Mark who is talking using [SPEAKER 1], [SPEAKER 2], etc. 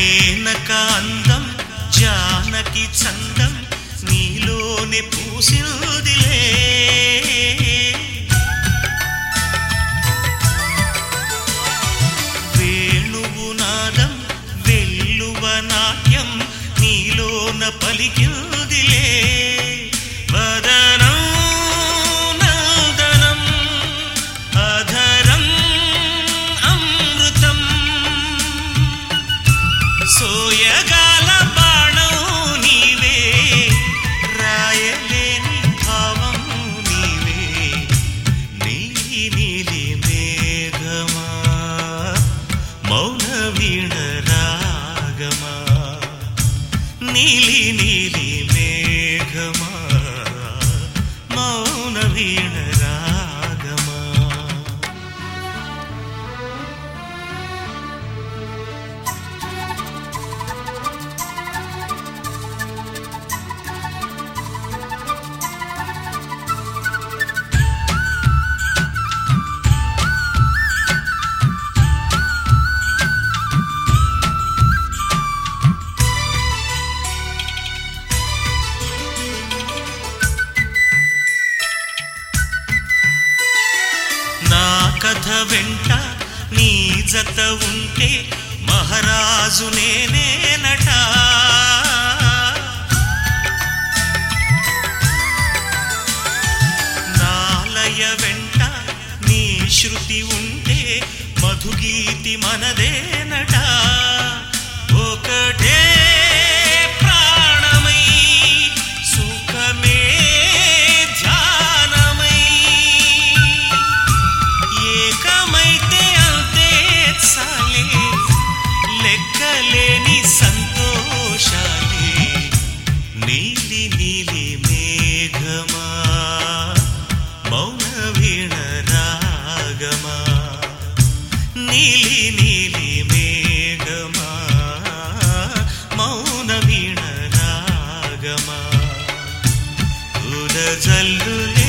[SPEAKER 1] మేనక అందం జానకి చందం నీలోనే పూసిందిలే వేణువు నాదం వెల్లువ నాట్యం నీలోన పలికిందిలే వదనం నందనం అధరం అమృతం సోయగాల బాణం నీవే రాయలేని భావం నీవే నీలి నీలి మేఘమా మౌన వీణ రాగమా నీలి నీలి మేఘమా మౌన వీణ రాగమా నా కథ వెంట నీ జత ఉంటే మహారాజు నేనేనట నాలయ వెంట నీ శృతి ఉంటే మధుగీతి మనదేనట ఒకటే ప్రాణమై సుఖమే ధ్యానమై ఏకమైతే అంతే చాలే లెక్కలేని సంతోషాలే నీలి నీలి మేఘమా మౌన వీణ రాగమా నీలి నీలి మేఘమా మౌన వీణ రాగమా ఉదజల్లులే